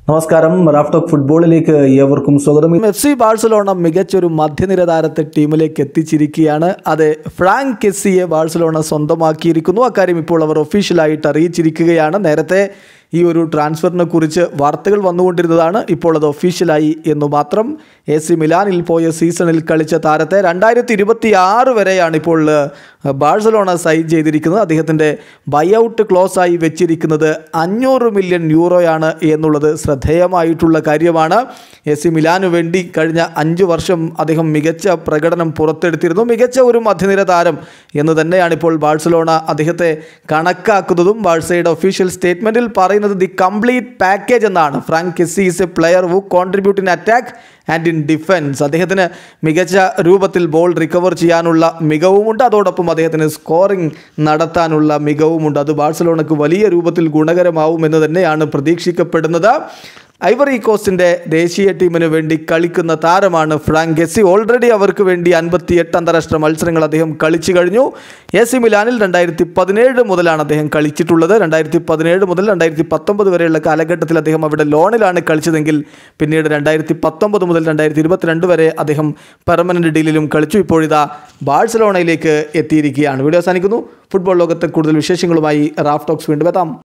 നമസ്കാരം റാഫ്റ്റോക്ക് ഫുട്ബോളിലേക്ക് ഏവർക്കും സ്വാഗതം എഫ് സി ബാഴ്സലോണ മികച്ചൊരു മധ്യനിര താരത്തെ ടീമിലേക്ക് എത്തിച്ചിരിക്കുകയാണ് അത് ഫ്രാങ്ക് കെസ്സിയെ ബാഴ്സലോണ സ്വന്തമാക്കിയിരിക്കുന്നു അക്കാര്യം ഇപ്പോൾ അവർ ഒഫീഷ്യലായിട്ട് അറിയിച്ചിരിക്കുകയാണ് നേരത്തെ ഈ ഒരു ട്രാൻസ്ഫറിനെ കുറിച്ച് വാർത്തകൾ വന്നുകൊണ്ടിരുന്നതാണ് ഇപ്പോൾ അത് ഒഫീഷ്യലായി എന്നു മാത്രം എ സി മിലാനിൽ പോയ സീസണിൽ കളിച്ച താരത്തെ രണ്ടായിരത്തി ഇരുപത്തി ആറ് വരെയാണ് ഇപ്പോൾ ഏഹ്, ബാഴ്സലോണ സൈൻ ചെയ്തിരിക്കുന്നത് അദ്ദേഹത്തിൻ്റെ ബൈഔട്ട് ക്ലോസ് ആയി വെച്ചിരിക്കുന്നത് അഞ്ഞൂറ് മില്യൺ യൂറോയാണ് എന്നുള്ളത് ശ്രദ്ധേയമായിട്ടുള്ള കാര്യമാണ് എ സി മിലാനു വേണ്ടി കഴിഞ്ഞ അഞ്ച് വർഷം അദ്ദേഹം മികച്ച പ്രകടനം പുറത്തെടുത്തിരുന്നു മികച്ച ഒരു മധ്യനിര താരം എന്ന് തന്നെയാണ് ഇപ്പോൾ ബാഴ്സലോണ അദ്ദേഹത്തെ കണക്കാക്കുന്നതും ബാഴ്സയുടെ ഒഫീഷ്യൽ സ്റ്റേറ്റ്മെൻറ്റിൽ പറയുന്നത് ദി കംപ്ലീറ്റ് പാക്കേജ് എന്നാണ് Frank Kessie is a player who contribute in attack and in defence അദ്ദേഹത്തിന് മികച്ച രൂപത്തിൽ ബോൾ റിക്കവർ ചെയ്യാനുള്ള മികവുമുണ്ട് അതോടൊപ്പം അദ്ദേഹത്തിന് സ്കോറിംഗ് നടത്താനുള്ള മികവുമുണ്ട് അത് ബാഴ്സലോണയ്ക്ക് വലിയ രൂപത്തിൽ ഗുണകരമാവുമെന്ന് തന്നെയാണ് പ്രതീക്ഷിക്കപ്പെടുന്നത് ഐവറി കോസ്റ്റിൻ്റെ ദേശീയ ടീമിന് വേണ്ടി കളിക്കുന്ന താരമാണ് ഫ്രാങ്ക് ഗെസ്സി ഓൾറെഡി അവർക്ക് വേണ്ടി അൻപത്തിയെട്ട് അന്താരാഷ്ട്ര മത്സരങ്ങൾ അദ്ദേഹം കളിച്ചു കഴിഞ്ഞു എ സി മിലാനിൽ രണ്ടായിരത്തി പതിനേഴ് മുതലാണ് അദ്ദേഹം കളിച്ചിട്ടുള്ളത് രണ്ടായിരത്തി പതിനേഴ് മുതൽ രണ്ടായിരത്തി പത്തൊമ്പത് വരെയുള്ള കാലഘട്ടത്തിൽ അദ്ദേഹം അവിടെ ലോണിലാണ് കളിച്ചതെങ്കിൽ പിന്നീട് രണ്ടായിരത്തി പത്തൊമ്പത് മുതൽ രണ്ടായിരത്തി ഇരുപത്തിരണ്ട് വരെ അദ്ദേഹം പെർമനന്റ് ഡീലിലും കളിച്ചു ഇപ്പോഴിതാ ബാഴ്സലോണയിലേക്ക് എത്തിയിരിക്കുകയാണ് വീഡിയോ അവസാനിക്കുന്നു ഫുട്ബോൾ ലോകത്തെ കൂടുതൽ വിശേഷങ്ങളുമായി റാഫ് ടോക്സ് വീണ്ടും എത്താം